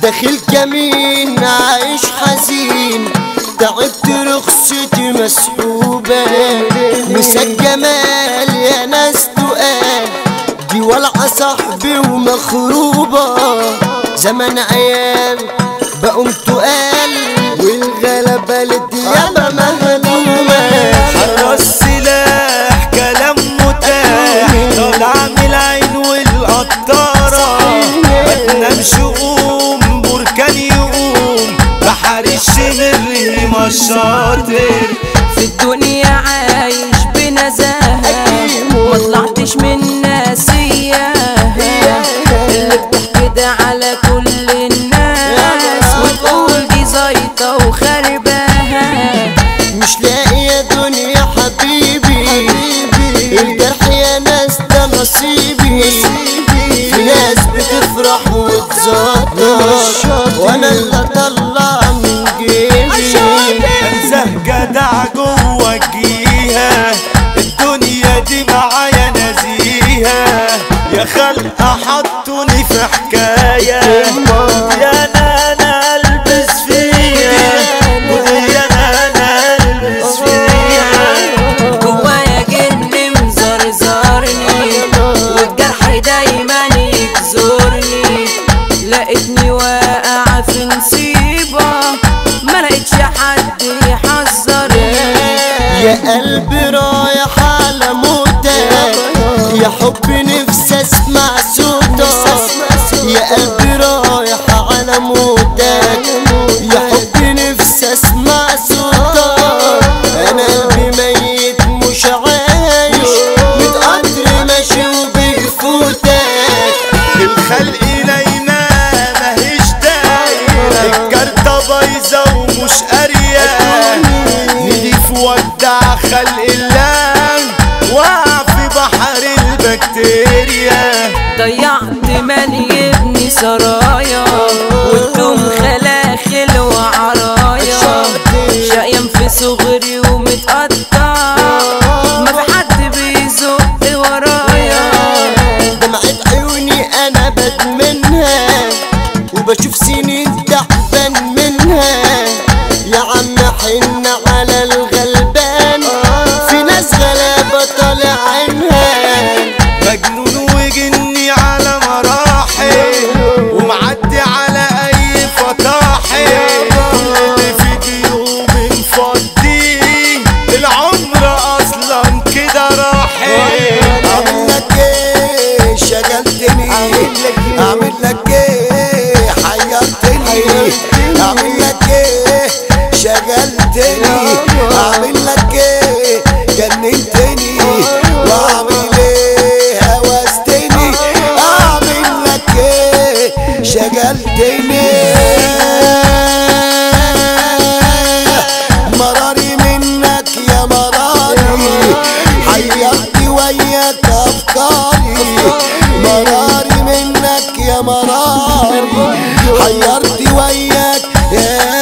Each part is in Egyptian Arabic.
داخل كمين عايش حزين تعبت رخصتي مسحوبة مسك جمال يا ناس تقال دي ولعة صاحبي ومخروبة زمن عيال بقوم تقال والغلبة للديابة مهدومة حراس سلاح كلام متاح طالع من العين والقطارة ما تنامش قوم بركان يقوم بحر الشمر ما الشاطر في الدنيا عايش بنزاهة ما طلعتش من ناسية اللي بتحكي على كل الناس وتقول دي زيطة وخرباها مش لاقي يا دنيا حبيبي الجرح يا ناس ده نصيبي في ناس بتفرح وتزقطط وانا اللي اطلع من جيبي انزه جدع جوه الجيهة الدنيا دي معايا نزيهة يا خلق حطوني في حكاية يا انا البس فيها يا انا البس فيها جوايا جن مزرزرني والجرح دايما يجزرني لقيتني واقعة في نصيبة ما لقيتش حد يحذرني يا قلبي رايح على موتك يا حبي نفسي اسمع صوتك يا قلبي رايح على موتك يا حبي نفسي اسمع صوتك انا قلبي ميت مش عايش متقدر ماشي وبيفوتك الخلق نايمة ماهيش دايرة الكارتة بايظة ومش قارية نضيف ودع خلق الله وقع في بحر البكتيريا ضيعت مالي ابني سرايا وانتم خلاخل وعرايا شقيان في صغري ومتقطع ما في حد بيزق ورايا دمعة عيوني انا بدمنها وبشوف سنين تعبان منها يا عم حن على الغلبان في ناس غلابة طالع عينها مجنون وجني على مراحل ومعدي على اي فطاحل كل اللي في جيوبي مفضي العمر اصلا كده راحل اعمل لك ايه شغلتني اعمل لك ايه حيرتني اعمل لك ايه شغلتني اعمل لك ايه جننتني واعمل ايه هوستني اعمل لك ايه شغلتني مراري منك يا مراري حيرتي وياك افكاري مراري منك يا مراري حيرتي وياك يا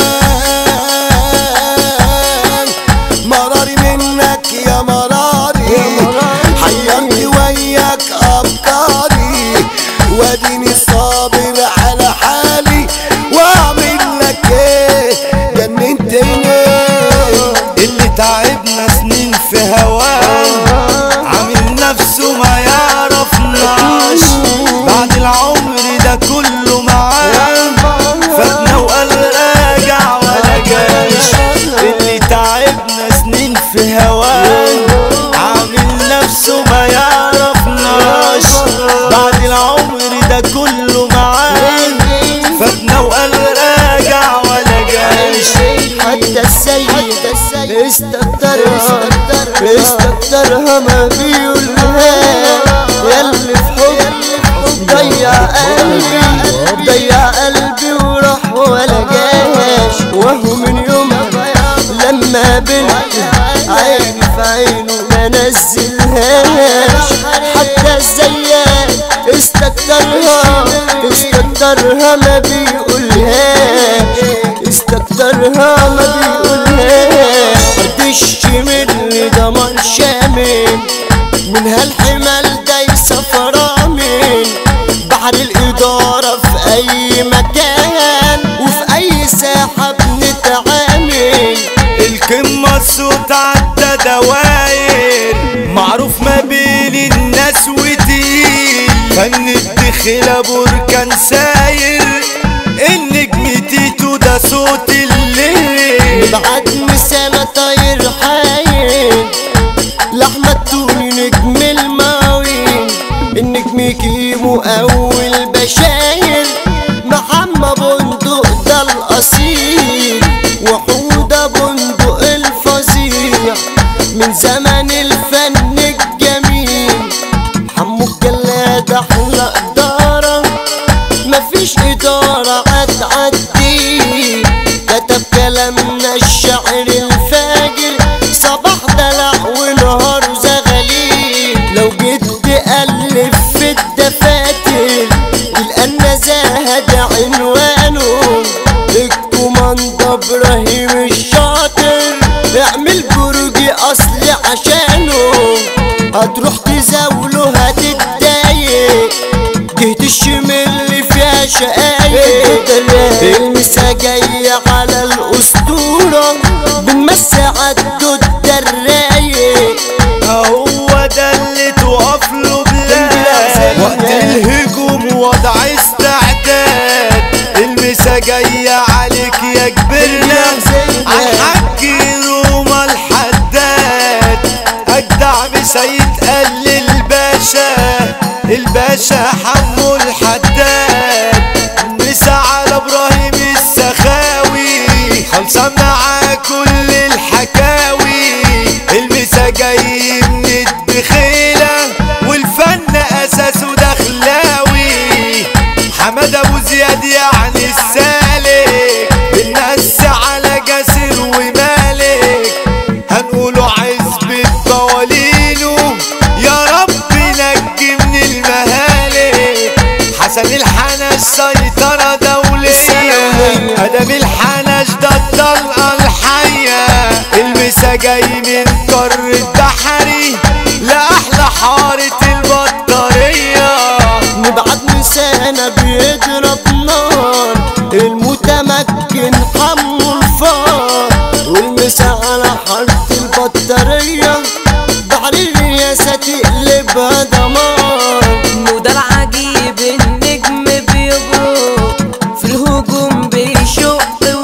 مراري منك يا مراري حيرتي وياك افكاري واديني صابر على حالي واعمل لك ايه جننتني اللي تعبنا سنين في هواه عامل نفسه ما يعرفناش بعد العمر ده كله معاه فاتنا وقال راجع ولا جاش اللي تعبنا سنين في هواه عامل نفسه ما يعرفناش بعد العمر ده كله معاه فاتنا وقال راجع ولا جاش حتى السيد استكترها استكترها ما بيقولها ياللي في حب ضيع قلبي ضيع قلبي وراح ولا جاش وهو من يوم لما بنت عيني في عينه ما نزلهاش حتى الزيات استكترها استكترها ما بيقولهاش استكترها ما بيقولهاش مردش من ضمان شامل من هالحمال دايسة فرامل بحر الإدارة في اي مكان وفي اي ساحة بنتعامل القمة الصوت عدى دواير معروف ما بين الناس وتقيل فن الدخلة بركان ساير النجم تيتو ده صوت الليل بعد مسانة طاير حايل لحمة التوني نجم الماوين النجم كيمو اول بشاير محمد بندق ده الاصيل وحودة بندق الفظيع من زمن الفن الجميل حمو الجلاد احلى اداره مفيش إدارة هتعدي كتب كلامنا الشعر الفاجر صباح دلع ونهار زغليل لو جيت تألف في الدفاتر يلقى النزاهة ده عنوانه الكوماندا ابراهيم الشاطر اعمل برج اصلي عشانه هتروح تزاوله هتتضايق جهة الشمال فيها شقايق المسا جاية على الأسطورة بنمسي عالدود ده الرايق هو ده اللي تقف له بلاد وقت الهجوم وضع استعداد المسا جاية عليك يا كبرنا عالحاج روما الحداد أجدع مسا يتقل الباشا الباشا حمو الحداد مسا على إبراهيم السخاوي خلصة معاه كل الحكاوي المسا جاي من الدخيلة والفن أساسه دخلاوي حمد أبو زياد يعني السالك الناس على جاسر ومالك هنقوله عزبة بوالينه يا رب نجي من المهالك حسن الحنش سيطرة دولية أدم الحنش ده الطلقة الحية المسا جاي من قار البحري لأحلى حارة البطارية نبعت مسانة بيضرب نار المتمكن حمو الفار والمسا على حارة البطارية بحر الرياسة تقلبها دمار وده العجيب النجم بيبرق في الهجوم بيشق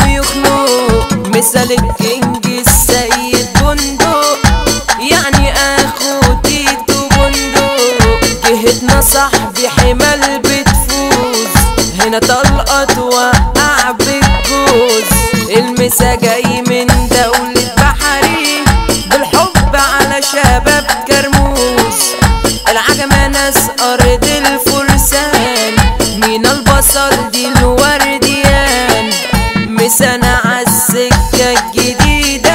ويخنق مثال الكينج السيد بندق يعني اخو تيتو بندق جهتنا صاحبي حمال بتفوز هنا طلقة توقع بالجوز المسا جاي من دولة بحري بالحب على شباب كرموز العجمة ناس أرض الفرسان مين البصل دي الورديان مسنا عالسكة الجديدة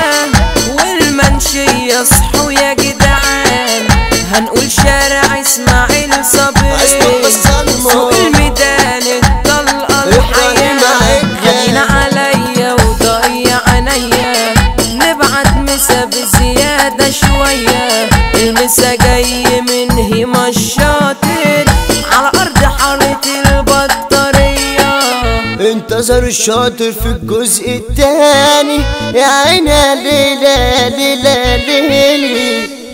والمنشية صحوا يا جدعان هنقول شارع اسماعيل صبري أسمع الصدمة. فوق الميدان الطلقة إبراهيم الحياة عجل. هين عليا وضيع عينيا نبعت مسا بزيادة شوية المسا جاي من هيما الشاطر على أرض حارة البطارية انتظر الشاطر في الجزء التاني يا عيني ليلة ليلة ليلي